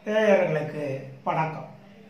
நேயர்களுக்கு வணக்கம்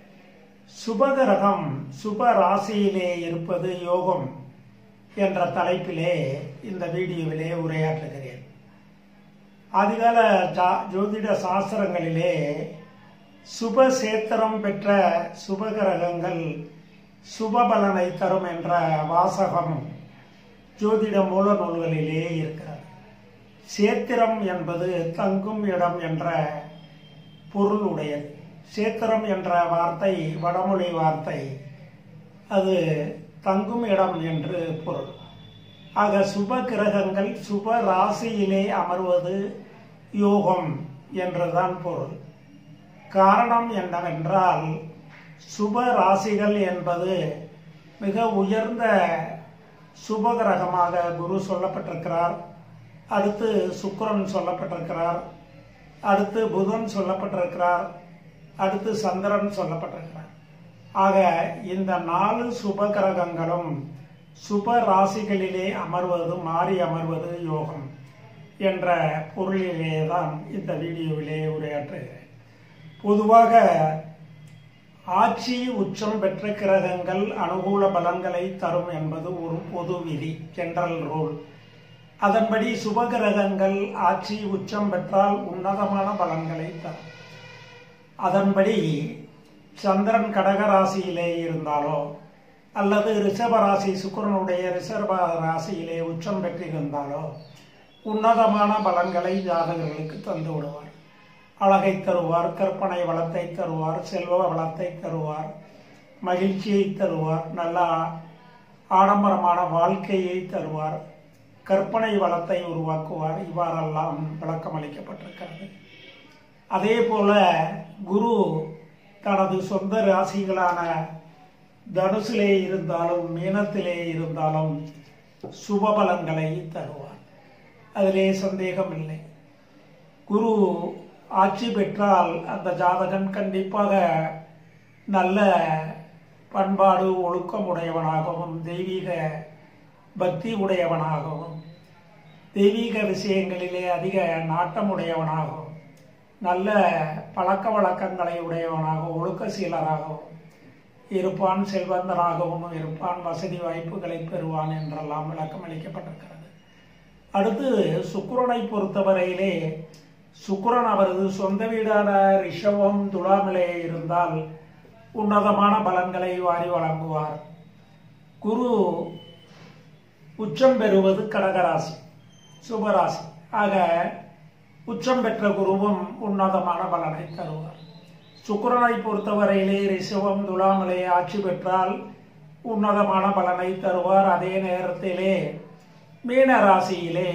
சுபகிரகம் சுப ராசியிலே இருப்பது யோகம் என்ற தலைப்பிலே இந்த வீடியோவிலே உரையாற்றுகிறேன் ஆதிகால ஜா- ஜோதிட சாஸ்திரங்களிலே சுப சேத்திரம் பெற்ற சுபகிரகங்கள் சுபபலனை தரும் என்ற வாசகம் ஜோதிட மூல நூல்களிலே இருக்கிறது சேத்திரம் என்பது தங்கும் இடம் என்ற பொருள் உடையது சேத்திரம் என்ற வார்த்தை வடமொழி வார்த்தை அது தங்கும் இடம் என்று பொருள் ஆக சுப கிரகங்கள் சுப ராசியிலே அமர்வது யோகம் என்றுதான் பொருள் காரணம் என்னவென்றால் சுப ராசிகள் என்பது மிக உயர்ந்த சுப கிரகமாக குரு சொல்லப்பட்டிருக்கிறார் அடுத்து சுக்கிரன் சொல்லப்பட்டிருக்கிறார் அடுத்து புதன் சொல்லப்பட்டிருக்கிறார் அடுத்து சந்திரன் சொல்லப்பட்டிருக்கிறார் ஆக இந்த நாலு சுப கிரகங்களும் சுப ராசிகளிலே அமர்வது மாறி அமர்வது யோகம் என்ற பொருளிலே தான் இந்த வீடியோவிலே உரையாற்றுகிறேன் பொதுவாக ஆட்சி உச்சம் பெற்ற கிரகங்கள் அனுகூல பலன்களை தரும் என்பது ஒரு பொது விதி ஜெனரல் ரூல் அதன்படி சுபகிரகங்கள் ஆட்சி உச்சம் பெற்றால் உன்னதமான பலன்களை தரும் அதன்படி சந்திரன் கடக ராசியிலே இருந்தாலோ அல்லது ரிஷப ராசி சுக்கிரனுடைய ரிஷப ராசியிலே உச்சம் பெற்றிருந்தாலோ உன்னதமான பலன்களை ஜாதகர்களுக்கு தந்து விடுவார் அழகை தருவார் கற்பனை வளத்தை தருவார் செல்வ வளத்தை தருவார் மகிழ்ச்சியை தருவார் நல்ல ஆடம்பரமான வாழ்க்கையை தருவார் கற்பனை வளத்தை உருவாக்குவார் இவ்வாறெல்லாம் விளக்கம் அளிக்கப்பட்டிருக்கிறது அதே போல குரு தனது சொந்த ராசிகளான தனுசிலே இருந்தாலும் மீனத்திலே இருந்தாலும் சுபபலன்களை தருவார் அதிலே சந்தேகம் இல்லை குரு ஆட்சி பெற்றால் அந்த ஜாதகன் கண்டிப்பாக நல்ல பண்பாடு ஒழுக்கம் உடையவனாகவும் தெய்வீக பக்தி உடையவனாகவும் தெய்வீக விஷயங்களிலே அதிக நாட்டமுடையவனாகவும் நல்ல பழக்க வழக்கங்களை உடையவனாகவும் ஒழுக்க சீலராகவும் இருப்பான் செல்வந்தனாகவும் இருப்பான் வசதி வாய்ப்புகளை பெறுவான் என்றெல்லாம் விளக்கம் அளிக்கப்பட்டிருக்கிறது அடுத்து சுக்கிரனை பொறுத்தவரையிலே சுக்கிரன் அவரது சொந்த வீடான ரிஷபம் துலாமிலே இருந்தால் உன்னதமான பலன்களை வாரி வழங்குவார் குரு உச்சம் பெறுவது கடகராசி சுபராசி ஆக உச்சம் பெற்ற குருவும் உன்னதமான பலனை தருவார் சுக்கிரனை பொறுத்தவரையிலே ரிஷபம் துலாமிலே ஆட்சி பெற்றால் உன்னதமான பலனை தருவார் அதே நேரத்திலே மீன ராசியிலே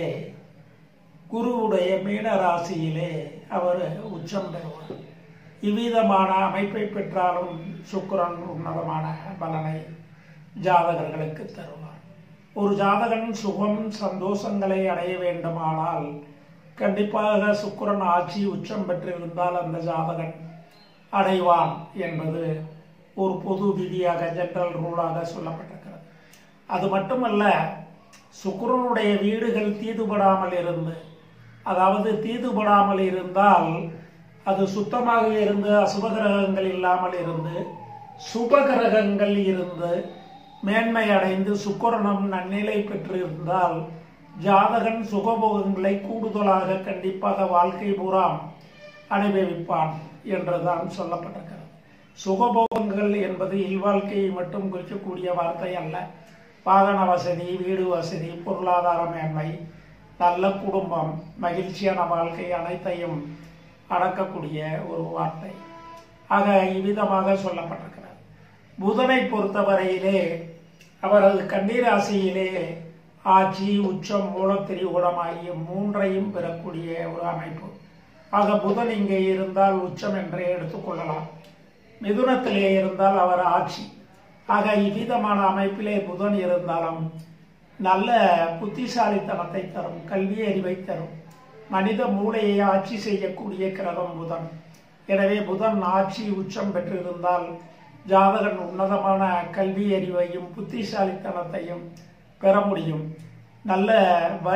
குருவுடைய மீன ராசியிலே அவர் உச்சம் பெறுவார் இவ்விதமான அமைப்பை பெற்றாலும் சுக்கிரன் உன்னதமான பலனை ஜாதகர்களுக்கு தருவார் ஒரு ஜாதகன் சுகம் சந்தோஷங்களை அடைய வேண்டுமானால் கண்டிப்பாக சுக்கிரன் ஆட்சி உச்சம் பெற்றிருந்தால் அந்த ஜாதகன் அடைவான் என்பது ஒரு பொது விதியாக ஜெனரல் ரூலாக சொல்லப்பட்டிருக்கிறது அது மட்டுமல்ல சுக்கிரனுடைய வீடுகள் தீதுபடாமல் இருந்து அதாவது தீதுபடாமல் இருந்தால் அது சுத்தமாக இருந்து அசுபகிரகங்கள் இல்லாமல் இருந்து சுபகிரகங்கள் இருந்து மேன்மை அடைந்து சுக்கிரனம் நன்னிலை பெற்றிருந்தால் ஜாதகன் சுகபோகங்களை கூடுதலாக கண்டிப்பாக வாழ்க்கை பூராம் அனுபவிப்பான் என்றுதான் சொல்லப்பட்டிருக்கிறது சுகபோகங்கள் என்பது இல்வாழ்க்கையை மட்டும் குறிக்கக்கூடிய வார்த்தை அல்ல வாகன வசதி வீடு வசதி பொருளாதார மேன்மை நல்ல குடும்பம் மகிழ்ச்சியான வாழ்க்கை அனைத்தையும் அடக்கக்கூடிய ஒரு வார்த்தை ஆக இவ்விதமாக சொல்லப்பட்டிருக்கிறது புதனை பொறுத்தவரையிலே அவரது கன்னிராசியிலே ஆட்சி உச்சம் மூலத்திரிகூடம் ஆகிய மூன்றையும் பெறக்கூடிய ஒரு அமைப்பு ஆக புதன் இங்கே இருந்தால் உச்சம் என்றே எடுத்துக்கொள்ளலாம் மிதுனத்திலே இருந்தால் அவர் ஆட்சி ஆக இவ்விதமான அமைப்பிலே புதன் இருந்தாலும் நல்ல புத்திசாலித்தனத்தை தரும் கல்வி அறிவை தரும் மனித மூளையை ஆட்சி செய்யக்கூடிய கிரகம் புதன் எனவே புதன் ஆட்சி உச்சம் பெற்றிருந்தால் ஜாதகன் உன்னதமான கல்வி அறிவையும் புத்திசாலித்தனத்தையும் பெற முடியும் நல்ல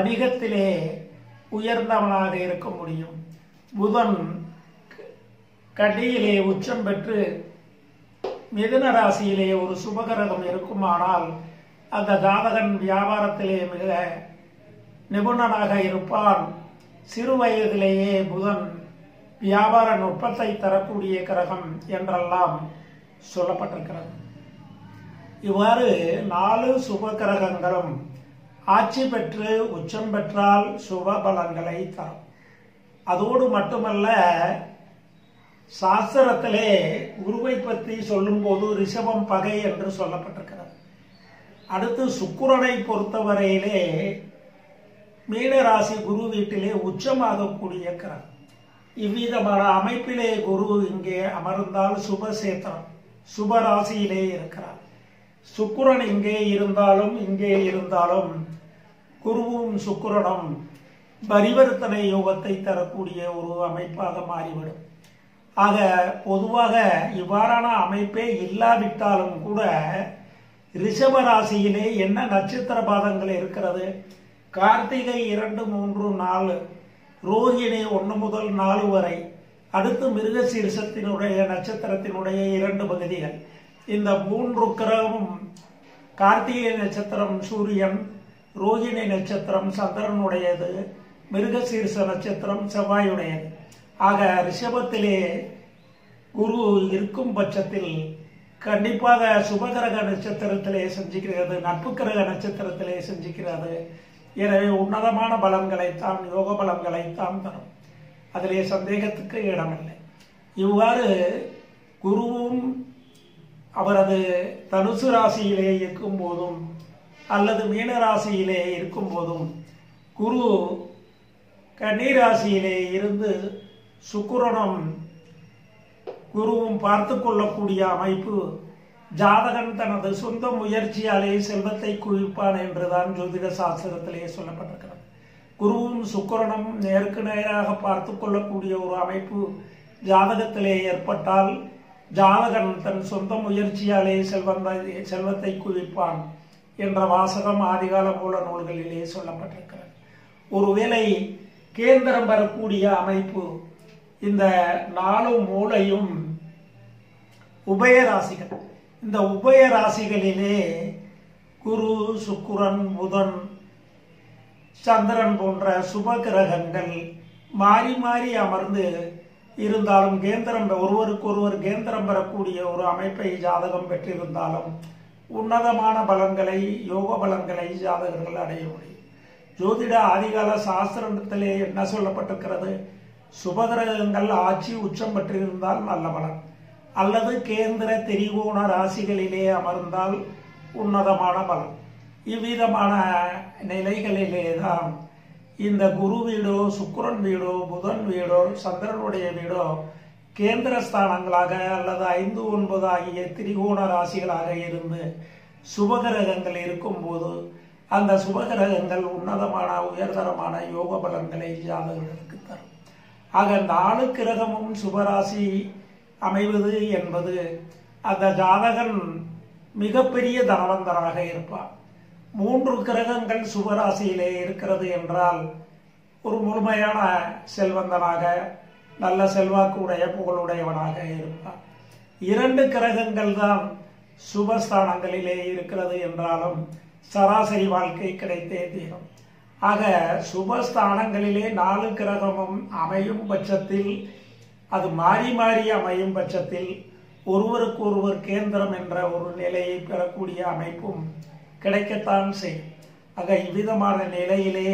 வணிகத்திலே உயர்ந்தவனாக இருக்க முடியும் புதன் கடியிலே உச்சம் பெற்று மிதுன ராசியிலே ஒரு சுபகிரகம் இருக்குமானால் அந்த ஜாதகன் வியாபாரத்திலே மிக நிபுணனாக இருப்பான் சிறு வயதிலேயே புதன் வியாபார நுட்பத்தை தரக்கூடிய கிரகம் என்றெல்லாம் சொல்லப்பட்டிருக்கிறது இவ்வாறு நாலு சுப கிரகங்களும் ஆட்சி பெற்று உச்சம் பெற்றால் சுப பலன்களை தரும் அதோடு மட்டுமல்ல சாஸ்திரத்திலே குருவை பற்றி சொல்லும்போது ரிஷபம் பகை என்று சொல்லப்பட்டிருக்கிறது அடுத்து சுக்கிரனை பொறுத்தவரையிலே மீனராசி குரு வீட்டிலே உச்சமாகக்கூடிய கிரகம் இவ்விதமான அமைப்பிலே குரு இங்கே அமர்ந்தால் சுபசேத்திரம் சுபராசியிலே இருக்கிறார் சுக்கிரன் இங்கே இருந்தாலும் இங்கே இருந்தாலும் குருவும் சுக்கிரனும் பரிவர்த்தனை யோகத்தை தரக்கூடிய ஒரு அமைப்பாக மாறிவிடும் ஆக பொதுவாக இவ்வாறான அமைப்பே இல்லாவிட்டாலும் கூட ரிஷப ராசியிலே என்ன நட்சத்திர பாதங்கள் இருக்கிறது கார்த்திகை இரண்டு மூன்று நாலு ரோஹிணி ஒன்று முதல் நாலு வரை அடுத்து மிருகசீரிசத்தினுடைய நட்சத்திரத்தினுடைய இரண்டு பகுதிகள் இந்த மூன்று கிரகமும் கார்த்திகை நட்சத்திரம் சூரியன் ரோஹிணி நட்சத்திரம் சந்திரனுடையது மிருகசீரிச நட்சத்திரம் செவ்வாயுடையது ஆக ரிஷபத்திலே குரு இருக்கும் பட்சத்தில் கண்டிப்பாக சுபகிரக நட்சத்திரத்திலே செஞ்சுக்கிறது நட்பு கிரக நட்சத்திரத்திலே செஞ்சுக்கிறது எனவே உன்னதமான பலன்களைத்தான் யோக பலன்களைத்தான் தரும் அதிலே சந்தேகத்துக்கு இடமில்லை இவ்வாறு குருவும் அவரது தனுசு ராசியிலே இருக்கும் போதும் அல்லது மீன ராசியிலே இருக்கும் போதும் குரு கன்னிராசியிலே இருந்து சுக்கிரனும் குருவும் பார்த்து கொள்ளக்கூடிய அமைப்பு ஜாதகன் தனது சொந்த முயற்சியாலே செல்வத்தை குவிப்பான் என்றுதான் ஜோதிட சாஸ்திரத்திலே சொல்லப்பட்டிருக்கிறது குருவும் சுக்கிரனும் நேருக்கு நேராக பார்த்து கொள்ளக்கூடிய ஒரு அமைப்பு ஜாதகத்திலே ஏற்பட்டால் ஜாதகன் தன் சொந்த முயற்சியாலே செல்வந்தை செல்வத்தை குவிப்பான் என்ற வாசகம் ஆதிகால மூல நூல்களிலே சொல்லப்பட்டிருக்கிறது ஒருவேளை கேந்திரம் பெறக்கூடிய அமைப்பு இந்த நாலு மூளையும் உபய ராசிகள் இந்த உபய ராசிகளிலே குரு சுக்குரன் புதன் சந்திரன் போன்ற சுப கிரகங்கள் மாறி மாறி அமர்ந்து இருந்தாலும் கேந்திரம் ஒருவருக்கு ஒருவர் கேந்திரம் பெறக்கூடிய ஒரு அமைப்பை ஜாதகம் பெற்றிருந்தாலும் உன்னதமான பலன்களை யோக பலன்களை ஜாதகர்கள் அடைய முடியும் ஜோதிட ஆதிகால சாஸ்திரத்திலே என்ன சொல்லப்பட்டிருக்கிறது சுபகிரகங்கள் ஆட்சி உச்சம் பெற்றிருந்தால் நல்ல பலன் அல்லது கேந்திர திரிகோண ராசிகளிலே அமர்ந்தால் உன்னதமான பலன் இவ்விதமான நிலைகளிலே தான் இந்த குரு வீடோ சுக்கிரன் வீடோ புதன் வீடோ சந்திரனுடைய வீடோ கேந்திர ஸ்தானங்களாக அல்லது ஐந்து ஒன்பது ஆகிய திரிகோண ராசிகளாக இருந்து சுபகிரகங்கள் இருக்கும்போது அந்த சுபகிரகங்கள் உன்னதமான உயர்தரமான யோக பலன்களை ஜாதகர்களுக்கு தரும் ஆக நாலு கிரகமும் சுபராசி அமைவது என்பது அந்த ஜாதகன் மிகப்பெரிய தனவந்தராக இருப்பார் மூன்று கிரகங்கள் சுபராசியிலே இருக்கிறது என்றால் ஒரு முழுமையான செல்வந்தனாக நல்ல செல்வாக்கு உடைய புகழுடையவனாக இருப்பார் இரண்டு கிரகங்கள் தான் சுபஸ்தானங்களிலே இருக்கிறது என்றாலும் சராசரி வாழ்க்கை கிடைத்தே தீரும் ஆக சுபஸ்தானங்களிலே நாலு கிரகமும் அமையும் பட்சத்தில் அது மாறி மாறி அமையும் பட்சத்தில் ஒருவருக்கு ஒருவர் கேந்திரம் என்ற ஒரு நிலையை பெறக்கூடிய அமைப்பும் கிடைக்கத்தான் செய்யும் ஆக இவ்விதமான நிலையிலே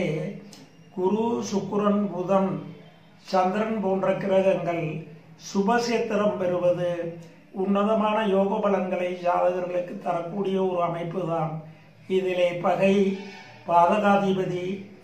குரு சுக்கிரன் புதன் சந்திரன் போன்ற கிரகங்கள் சுபசேத்திரம் பெறுவது உன்னதமான யோக பலன்களை ஜாதகர்களுக்கு தரக்கூடிய ஒரு அமைப்பு தான் இதிலே பகை பாதகாதிபதி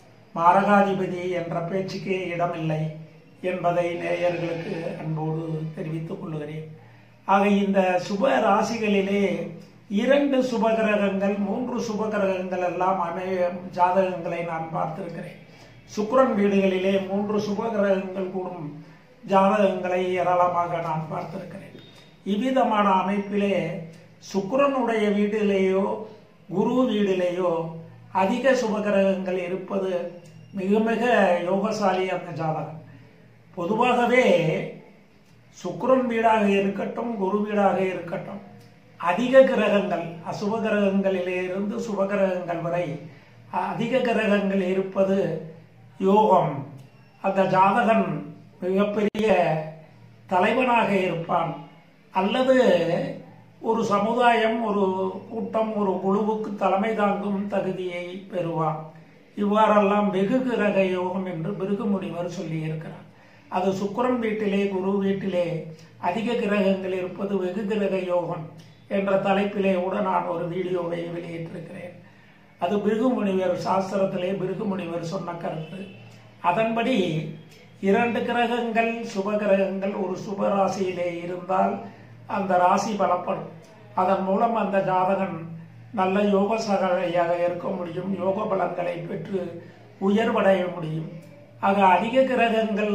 மாரகாதிபதி என்ற பேச்சுக்கே இடமில்லை என்பதை நேயர்களுக்கு அன்போடு தெரிவித்துக் கொள்கிறேன் ஆக இந்த சுப ராசிகளிலே இரண்டு சுபகிரகங்கள் மூன்று சுபகிரகங்கள் எல்லாம் அமைய ஜாதகங்களை நான் பார்த்திருக்கிறேன் சுக்கிரன் வீடுகளிலே மூன்று சுபகிரகங்கள் கூடும் ஜாதகங்களை ஏராளமாக நான் பார்த்திருக்கிறேன் இவ்விதமான அமைப்பிலே சுக்கிரனுடைய வீட்டிலேயோ குரு வீட்டிலேயோ அதிக சுபகிரகங்கள் இருப்பது மிக மிக யோகசாலி அந்த ஜாதகம் பொதுவாகவே சுக்கிரன் வீடாக இருக்கட்டும் குரு வீடாக இருக்கட்டும் அதிக கிரகங்கள் அசுப கிரகங்களிலே இருந்து சுப கிரகங்கள் வரை அதிக கிரகங்கள் இருப்பது யோகம் அந்த ஜாதகன் மிகப்பெரிய தலைவனாக இருப்பான் அல்லது ஒரு சமுதாயம் ஒரு கூட்டம் ஒரு குழுவுக்கு தலைமை தாங்கும் தகுதியை பெறுவான் இவ்வாறெல்லாம் வெகு கிரக யோகம் என்று பிருகு முனிவர் சொல்லியிருக்கிறார் அது சுக்கிரன் வீட்டிலே குரு வீட்டிலே அதிக கிரகங்கள் இருப்பது வெகு கிரக யோகம் என்ற தலைப்பிலே கூட நான் ஒரு வீடியோவை வெளியிட்டிருக்கிறேன் அது பிருகு முனிவர் சாஸ்திரத்திலே பிருகு முனிவர் சொன்ன கருத்து அதன்படி இரண்டு கிரகங்கள் சுப கிரகங்கள் ஒரு சுப ராசியிலே இருந்தால் அந்த ராசி பலப்படும் அதன் மூலம் அந்த ஜாதகன் நல்ல யோக சகலையாக இருக்க முடியும் யோக பலன்களை பெற்று உயர்வடைய முடியும் ஆக அதிக கிரகங்கள்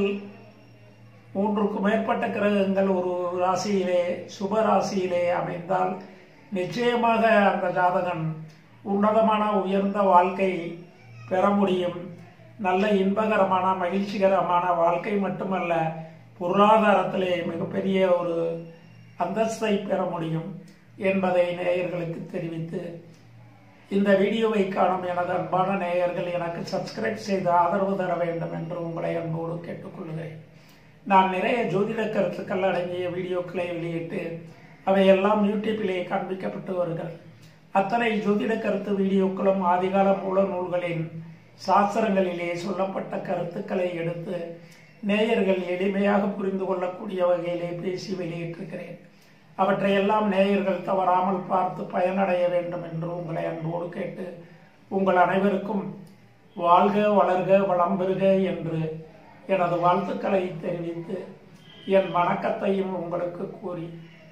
மூன்றுக்கு மேற்பட்ட கிரகங்கள் ஒரு ராசியிலே சுப ராசியிலே அமைந்தால் நிச்சயமாக அந்த ஜாதகன் உன்னதமான உயர்ந்த வாழ்க்கை பெற முடியும் நல்ல இன்பகரமான மகிழ்ச்சிகரமான வாழ்க்கை மட்டுமல்ல பொருளாதாரத்திலே மிகப்பெரிய ஒரு அந்தஸ்தை பெற முடியும் என்பதை நேயர்களுக்கு தெரிவித்து இந்த வீடியோவை காணும் எனது அன்பான நேயர்கள் எனக்கு சப்ஸ்கிரைப் செய்து ஆதரவு தர வேண்டும் என்று உங்களை அன்போடு கேட்டுக்கொள்கிறேன் நான் நிறைய ஜோதிட கருத்துக்கள் அடங்கிய வீடியோக்களை வெளியிட்டு அவையெல்லாம் யூடியூப்பிலே காண்பிக்கப்பட்டு வருகிறது அத்தனை ஜோதிட கருத்து வீடியோக்களும் ஆதிகால மூல நூல்களின் சாஸ்திரங்களிலே சொல்லப்பட்ட கருத்துக்களை எடுத்து நேயர்கள் எளிமையாக புரிந்து கொள்ளக்கூடிய வகையிலே பேசி வெளியிட்டிருக்கிறேன் அவற்றையெல்லாம் நேயர்கள் தவறாமல் பார்த்து பயனடைய வேண்டும் என்று உங்களை அன்போடு கேட்டு உங்கள் அனைவருக்கும் வாழ்க வளர்க வளம் பெறுக என்று எனது வாழ்த்துக்களை தெரிவித்து என் வணக்கத்தையும் உங்களுக்கு கூறி